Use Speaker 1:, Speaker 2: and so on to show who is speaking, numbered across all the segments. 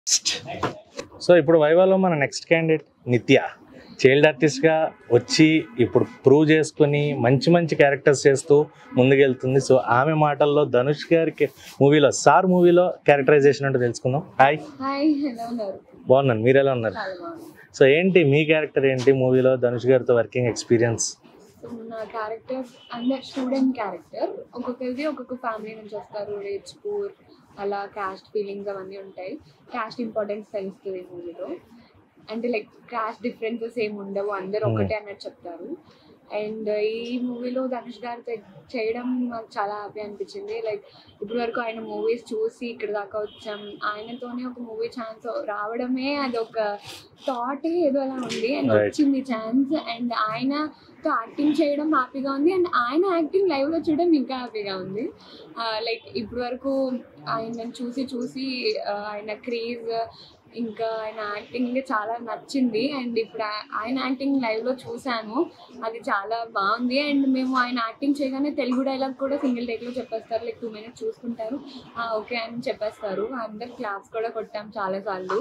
Speaker 1: So ఇప్పుడు వైవాలో మన next candidate నిత్య చైల్డ్ ఆర్టిస్ట్గా వచ్చి ఇప్పుడు ప్రూవ్ చేసుకుని మంచి మంచి క్యారెక్టర్స్ చేస్తూ ముందుకెళ్తుంది సో ఆమె మాటల్లో ధనుష్ గారికి మూవీలో సార్ మూవీలో క్యారెక్టరైజేషన్ అంటే తెలుసుకుందాం హాయ్
Speaker 2: హాయ్ ఎలా ఉన్నారు
Speaker 1: బాగున్నాను మీరు ఎలా ఉన్నారు
Speaker 2: చాలా బాగుంది
Speaker 1: సో ఏంటి మీ క్యారెక్టర్ ఏంటి మూవీలో ధనుష్ గారితో వర్కింగ్ ఎక్స్పీరియన్స్
Speaker 2: సో నా క్యారెక్టర్ అందర్ స్టూడెంట్ క్యారెక్టర్ ఒక్కొక్కరిది ఒక్కొక్క ఫ్యామిలీ నుంచి వస్తారు రిచ్ పూర్ అలా క్యాస్ట్ ఫీలింగ్స్ అవన్నీ ఉంటాయి క్యాస్ట్ ఇంపార్టెన్స్ తెలుస్తుంది మూవీలో అంటే లైక్ క్యాస్ట్ డిఫరెన్సెస్ ఏమి ఉండవు అందరు
Speaker 1: Hmm.
Speaker 2: ఒకటే అన్నట్టు చెప్తారు అండ్ ఈ మూవీలో ధనుష్ గారితో చేయడం నాకు చాలా హ్యాపీ అనిపించింది లైక్ ఇప్పటి వరకు ఆయన మూవీస్ చూసి ఇక్కడ దాకా వచ్చాం ఆయనతోనే ఒక మూవీ ఛాన్స్ రావడమే అది ఒక థాట్ ఏదో అలా ఉంది అండ్
Speaker 1: Right.
Speaker 2: వచ్చింది ఛాన్స్ అండ్ ఆయనతో యాక్టింగ్ చేయడం హ్యాపీగా ఉంది అండ్ ఆయన యాక్టింగ్ లైవ్ లో చూడడం ఇంకా హ్యాపీగా ఉంది లైక్ ఇప్పటి వరకు ఆయన చూసి చూసి ఆ, ఆయన క్రేజ్ ఇంకా ఆయన యాక్టింగ్ చాలా నచ్చింది అండ్ ఇప్పుడు ఆ- ఆయన యాక్టింగ్ లైవ్ లో చూసాను అది చాలా బాగుంది అండ్ మేము ఆయన యాక్టింగ్ చేయగానే తెలుగు డైలాగ్ కూడా సింగిల్ టేక్ లో చెప్పేస్తారు లైక్ టూ మినిట్స్ చూసుకుంటారు ఓకే అని చెప్పేస్తారు అందరు క్లాప్స్ కూడా కొట్టాం చాలా సార్లు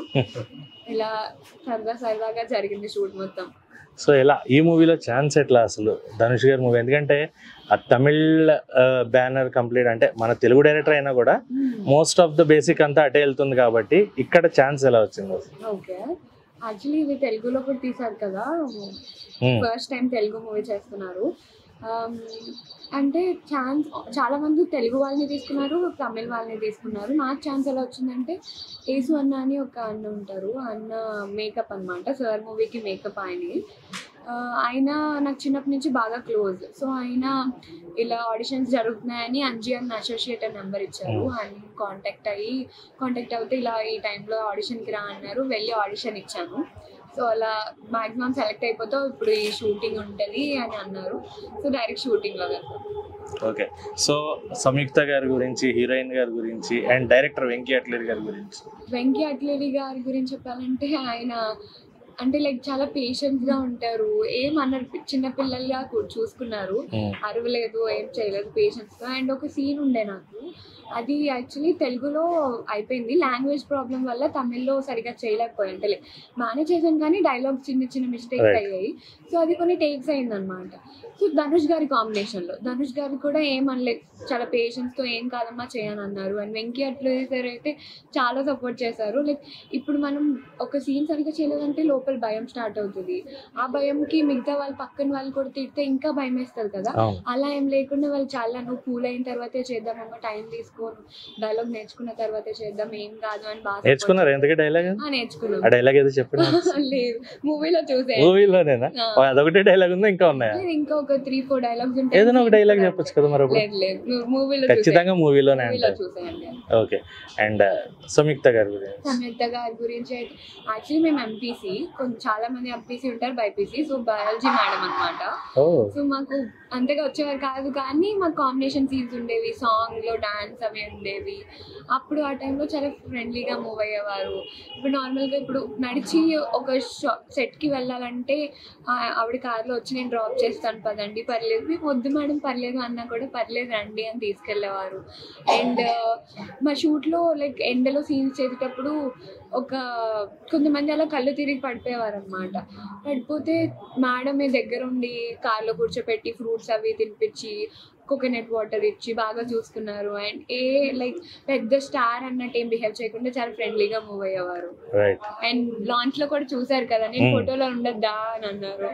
Speaker 2: ఇలా సరదా సరదాగా జరిగింది షూట్ మొత్తం
Speaker 1: సో ఎలా ఈ మూవీలో ఛాన్స్ ఎట్లా అసలు ధనుష్ గారి మూవీ ఎందుకంటే ఆ తమిళ్ బ్యానర్ కంప్లీట్ అంటే మన తెలుగు డైరెక్టర్ అయినా కూడా మోస్ట్ ఆఫ్ ద బేసిక్ అంతా అటే వెళ్తుంది కాబట్టి ఇక్కడ ఛాన్స్ ఎలా వచ్చింది అసలు
Speaker 2: ఓకే యాక్చువల్లీ ఇది తెలుగులో కూడా తీశారు కదా
Speaker 1: Hmm.
Speaker 2: First time Telugu movie చేస్తున్నారు Um, అంటే ఛాన్స్ చాలా మంది తెలుగు వాళ్ళని తీసుకున్నారు తమిళ వాళ్ళని తీసుకున్నారు నాకు ఛాన్స్ ఎలా వచ్చిందంటే ఏసు అన్న అని ఒక అన్న ఉంటారు ఆ అన్న మేకప్ అన్నమాట సార్ మూవీకి మేకప్ ఆయనే ఆ, ఆయన నాకు చిన్నప్పటి నుంచి బాగా క్లోజ్ సో ఆయన ఇలా ఆడిషన్స్ జరుగుతున్నాయని అంజీ అన్న అసోసియేట్ నెంబర్ ఇచ్చారు ఆయన కాంటాక్ట్ అయ్యి కాంటాక్ట్ అవుతే ఇలా ఈ టైంలో ఆడిషన్కి రా అన్నారు వెళ్ళి ఆడిషన్ ఇచ్చాను సో అలా మాక్సిమం సెలెక్ట్ అయిపోతే ఇప్పుడు ఈ షూటింగ్ ఉంటుంది అని అన్నారు సో డైరెక్ట్ షూటింగ్లో వెళ్తాం
Speaker 1: ఓకే సో సంయుక్త గారి గురించి హీరోయిన్ గారి గురించి అండ్ డైరెక్టర్ వెంకీ అట్లేరి గారి గురించి
Speaker 2: వెంకీ అట్లేరి గారి గురించి చెప్పాలంటే ఆయన అంటే లైక్ చాలా పేషెన్స్ గా ఉంటారు ఏం అన్నారు చిన్న పిల్లలుగా కూ- చూసుకున్నారు
Speaker 1: Hmm.
Speaker 2: అరవలేదు ఏం చేయలేదు పేషెన్స్ గా అండ్ ఒక సీన్ ఉండే నాకు అది యాక్చువల్లీ తెలుగులో అయిపోయింది లాంగ్వేజ్ ప్రాబ్లం వల్ల తమిళ్లో సరిగా చేయలేకపోయాను అంటే లైక్ మేనేజ్ చేశాను కానీ డైలాగ్ చిన్న చిన్న మిస్టేక్స్
Speaker 1: Right.
Speaker 2: అయ్యాయి సో అది కొన్ని టేక్స్ అయిందనమాట సో ధనుష్ గారి కాంబినేషన్ లో ధనుష్ గారు కూడా ఏమనలేదు చాలా పేషెన్స్ తో ఏం కాదమ్మా చేయని అన్నారు అండ్ వెంకీ అట్లా సార్ అయితే చాలా సపోర్ట్ చేశారు లైక్ ఇప్పుడు మనం ఒక సీన్ సరిగ్గా చేయలేదంటే లోపల భయం స్టార్ట్ అవుతుంది ఆ భయంకి మిగతా వాళ్ళు పక్కన వాళ్ళు కూడా తిడితే ఇంకా భయం వేస్తుంది కదా
Speaker 1: అవును
Speaker 2: అలా ఏం లేకుండా వాళ్ళు చాలా నువ్వు కూల్ అయిన తర్వాతే చేద్దామమ్మా టైం తీసుకోను డైలాగ్ నేర్చుకున్న తర్వాతే చేద్దాం ఏం కాదు అని బాగా support
Speaker 1: నేర్చుకున్నారు ఎందుకే డైలాగ్
Speaker 2: చేశారు. ఆ, నేర్చుకున్నాం
Speaker 1: ఆ డైలాగ్ ఏదో చెప్పండి
Speaker 2: లేదు మూవీలో చూసే
Speaker 1: మూవీలోనేనా
Speaker 2: ఆ.
Speaker 1: అదొకటే డైలాగ్ ఉందా ఇంకా ఉన్నాయా
Speaker 2: లేదు, ఇంకా ఒక త్రీ ఫోర్ డైలాగ్స్ ఉంటాయి
Speaker 1: ఏదైనా ఒక డైలాగ్ చెప్పొచ్చు కదా మరి అప్పుడు
Speaker 2: లేదు లేదు మూవీలో
Speaker 1: ఖచ్చితంగా మూవీలోనే
Speaker 2: మూవీలో
Speaker 1: అంటారు
Speaker 2: చూసాయండి
Speaker 1: ఓకే అండ్ సంయుక్త గారి గురించి
Speaker 2: సంయుక్త గారి గురించి అయితే యాక్చువల్లీ మేము ఎంపీసీ కొంచెం చాలా మంది ఎంపీసీ ఉంటారు బైపీసీ సో బయాలజీ మేడం అన్నమాట
Speaker 1: ఓ
Speaker 2: సో మాకు అంతగా వచ్చేవారు కాదు కానీ మాకు కాంబినేషన్ సీన్స్ ఉండేవి సాంగ్ లో డాన్స్ అవి ఉండేవి అప్పుడు ఆ టైంలో చాలా ఫ్రెండ్లీగా మూవ్ అయ్యేవారు ఇప్పుడు నార్మల్గా ఇప్పుడు నడిచి ఒక సెట్ కి వెళ్ళాలంటే ఆ, ఆవిడ కార్లో వచ్చి నేను డ్రాప్ చేస్తాను పదండి పర్లేదు మేము వద్దు మేడం పర్లేదు అన్నా కూడా పర్లేదు రండి అని తీసుకెళ్ళేవారు అండ్ మా షూట్లో లైక్ ఎండలో సీన్స్ చేసేటప్పుడు ఒక కొంతమంది అలా కళ్ళు తిరిగి పడిపోయేవారు అనమాట పడిపోతే మేడం మీ దగ్గర ఉండి కార్లో కూర్చోపెట్టి ఫ్రూట్స్ అవి తినిపించి కోకోనట్ వాటర్ ఇచ్చి బాగా చూసుకున్నారు అండ్ ఏ లైక్ పెద్ద స్టార్ అన్నట్టు ఏం బిహేవ్ చేయకుండా చాలా ఫ్రెండ్లీగా మూవ్ అయ్యేవారు
Speaker 1: రైట్
Speaker 2: అండ్ లాంచ్ లో కూడా చూసారు కదా నేను
Speaker 1: Hmm.
Speaker 2: ఫోటోలో ఉండద్దా అని అన్నారు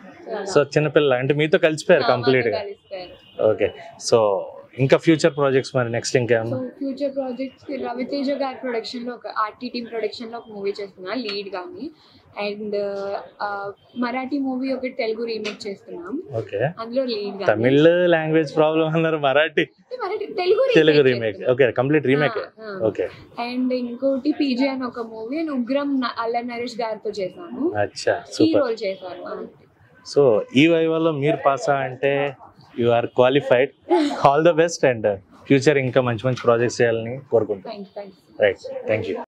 Speaker 1: సో చిన్నపిల్ల అంటే మీతో కలిసిపోయారు కంప్లీట్ గా
Speaker 2: కలిసిపోయారు
Speaker 1: ఓకే సో ఇంకా ఫ్యూచర్ ప్రాజెక్ట్స్ మరి నెక్స్ట్
Speaker 2: సో
Speaker 1: ఇంకేమన్నా
Speaker 2: ఫ్యూచర్ ప్రాజెక్ట్స్ రవితేజ గారి ప్రొడక్షన్ లో ఒక ఆర్టీ టీమ్ ప్రొడక్షన్ లో ఒక మూవీ చేస్తున్నా లీడ్ గాని అండ్ మరాఠీ మూవీ ఒకటి తెలుగు రీమేక్ చేస్తున్నాం
Speaker 1: ఓకే
Speaker 2: అందులో లీడ్
Speaker 1: తమిళ్ లాంగ్వేజ్ ప్రాబ్లం అన్నారు Marathi
Speaker 2: Marathi Telugu
Speaker 1: Telugu remake okay complete remake
Speaker 2: ఆ, ఆ.
Speaker 1: ఓకే
Speaker 2: అండ్ ఇంకోటి పీజే అని ఒక మూవీ అండ్ ఉగ్రం న- అల్ల నరేష్ గారితో చేశాను
Speaker 1: అచ్చా
Speaker 2: ఈ
Speaker 1: సూపర్
Speaker 2: రోల్ చేశాను అంతే.
Speaker 1: సో ఈ వైవాలో మీరు పాస్ అంటే you are qualified all the best and future ఇంకా మంచి మంచి ప్రాజెక్ట్స్ చేయాలని కోరుకుంటాను
Speaker 2: thanks thanks
Speaker 1: right thank you